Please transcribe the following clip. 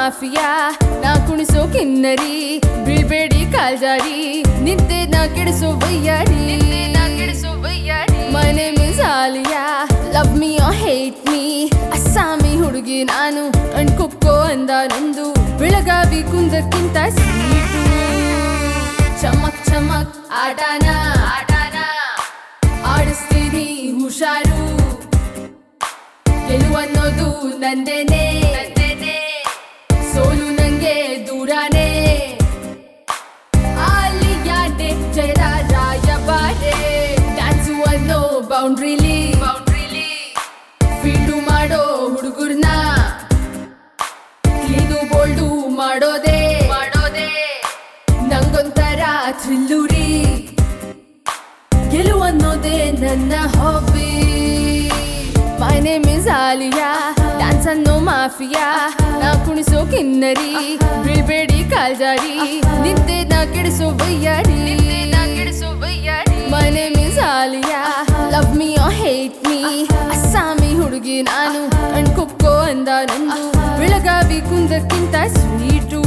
mafia ನಾ ಕುಣಿಸೋ ಕಿನ್ನರಿ ಬೀಳ್ಬೇಡಿ ಕಾಲ್ಜಾರಿ ನಿದ್ದೆ ನಾ ಕೆಡಿಸೋ ಬಯ್ಯಾಡಿ My name is Alia love me or hate me Assami ಹುಡುಗಿ ನಾನು ಅಣ್ಕೊಕ್ಕೋ ಅಂದ ನಂದು ಬೆಳಗಾವಿ ಕುಂದಕ್ಕಿಂತ ಸ್ವೀಟು ಚಮಕ್ ಚಮಕ್ ಆಟಾನ ಆಟಾನ ಆಡಿಸ್ತೀನಿ ಹುಷಾರು ಗೆಲುವನ್ನೋದು ನಂದೇನೆ ಸೋಲು ನಂಗೆ ದೂರಾನೇ ಆಲಿಯಾಡೆ ಜಯರಾಜ ಬಾರೆ ಡ್ಯಾನ್ಸು ಅನ್ನೋ ಬೌಂಡ್ರಿಲಿ ಬೌಂಡ್ರಿಲಿ ಫೀಲ್ಡು ಮಾಡೋ ಹುಡುಗರ್ನ ಕ್ಲೀನು ಬೋಲ್ಡು ಮಾಡೋದೇ ಮಾಡೋದೇ ನಂಗೊಂಥರ ಥ್ರಿಲ್ಲುರಿ ಗೆಲುವನ್ನೋದೇ ನನ್ನ hobby my name is Alia dance ಅನ್ನೋ ಮಾಫಿಯಾ ನಾ ಕುಣಿಸೋ ಕಿನ್ನರಿ ಬೀಳ್ಬೇಡಿ ಕಾಲ್ಜಾರಿ ನಿದ್ದೆ ನಾ ಕೆಡಿಸೋ ಬಯ್ಯಾಡಿ my name is Alia love me or hate me Assami ಹುಡುಗಿ ನಾನು ಅಣ್ಕೊಕ್ಕೋ ಅಂದ ನಂದು ಬೆಳಗಾವಿ ಕುಂದಕ್ಕಿಂತ ಸ್ವೀಟು